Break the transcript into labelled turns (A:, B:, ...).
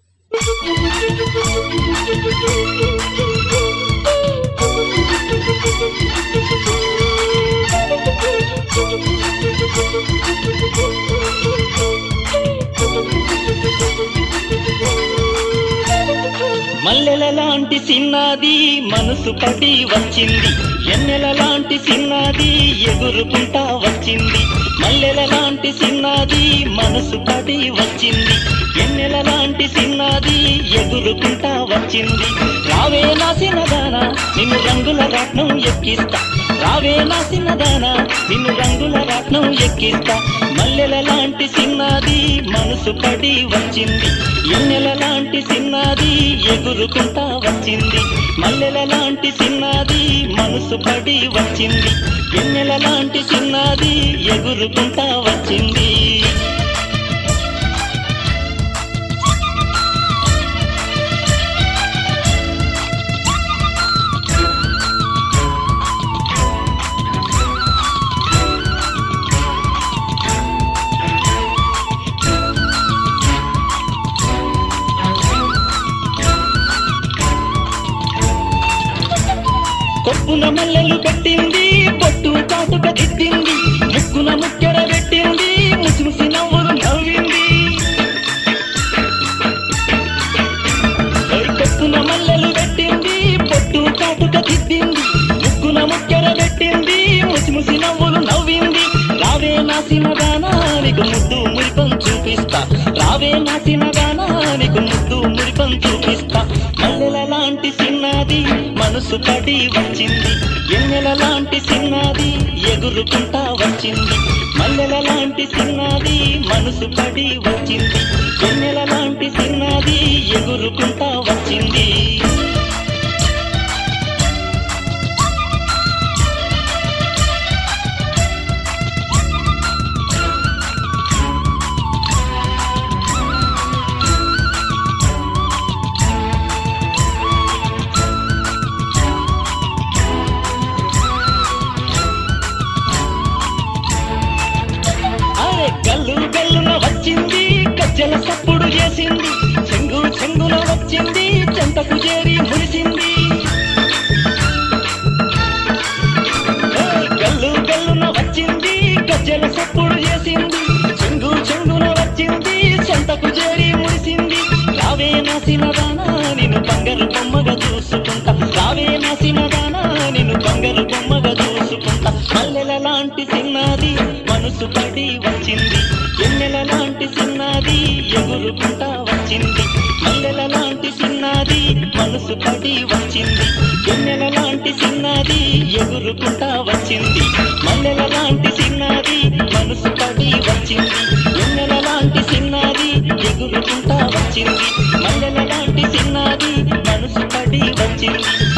A: మల్లెల లాంటి సిన్నది మనసు పడి వచ్చింది ఎన్నెల లాంటి సిన్నది ఎగురుకుంటా వచ్చింది మల్లెల లాంటి సిన్నది మనసు పడి వచ్చింది ఎన్నెల లాంటి సిన్నది ఎగురుకుంటా వచ్చింది రావే నా సిన్నదానా నిన్ను రంగుల రాట్నం ఎక్కిస్తా రావే నా సిన్నదానా నిన్ను రంగుల రాట్నం ఎక్కిస్తా మల్లెల లాంటి సిన్నది మనసు పడి వచ్చింది ఎన్నెల లాంటి సిన్నది ఎగురుకుంటా వచ్చింది మల్లెల లాంటి సిన్నది మనసు పడి వచ్చింది ఎన్నెల లాంటి సిన్నది ఎగురుకుంటా వచ్చింది కొప్పున మల్లెలు పెట్టింది పొట్టు కాటుక దిద్దింది ముక్కున ముక్కెర పెట్టింది ముసిముసి నవ్వులు నవ్వింది ఓయ్ కొప్పున మల్లెలు పెట్టింది పొట్టు కాటుక దిద్దింది ముక్కున ముక్కెర పెట్టింది ముసిముసి నవ్వులు నవ్వింది రావే నా సినగానా నీకు ముద్దు మురిపం చూపిస్తా రావే నా సినగానా నీకు ముద్దు మురిపం చూపిస్తా మల్లెల లాంటి సిన్నది మనసు పడి వచ్చింది ఎన్నెల లాంటి సిన్నది ఎగురుకుంటా వచ్చింది మల్లెల లాంటి సిన్నది మనసు పడి వచ్చింది ఎన్నెల లాంటి సిన్నది ఎగురుకుంటా వచ్చింది అరే గల్లు గల్లున వచ్చింది గజ్జల సప్పుడు చేసింది చెంగు చెంగున వచ్చింది చెంతకు చేరి మురిసింది ఏయ్ గల్లు గల్లున వచ్చింది గజ్జల సప్పుడు చేసింది చెంగు చెంగున వచ్చింది చెంతకు చేరి మురిసింది రావే నా సినదానా నిన్ను బంగారు బొమ్మగా చూసుకుంటా రావే నా సినదానా నిన్ను బంగారు బొమ్మగా చూసుకుంటా మల్లెల లాంటి సిన్నది మనసు పడి వచ్చింది ఎన్నెల లాంటి సిన్నది ఎగురుకుంటా వచ్చింది మల్లెల లాంటి సిన్నది మనసు పడి వచ్చింది ఎన్నెల లాంటి సిన్నది ఎగురుకుంటా వచ్చింది మల్లెల లాంటి సిన్నది మనసు పడి వచ్చింది ఎన్నెల లాంటి సిన్నది ఎగురుకుంటా వచ్చింది మల్లెల లాంటి సిన్నది మనసు పడి వచ్చింది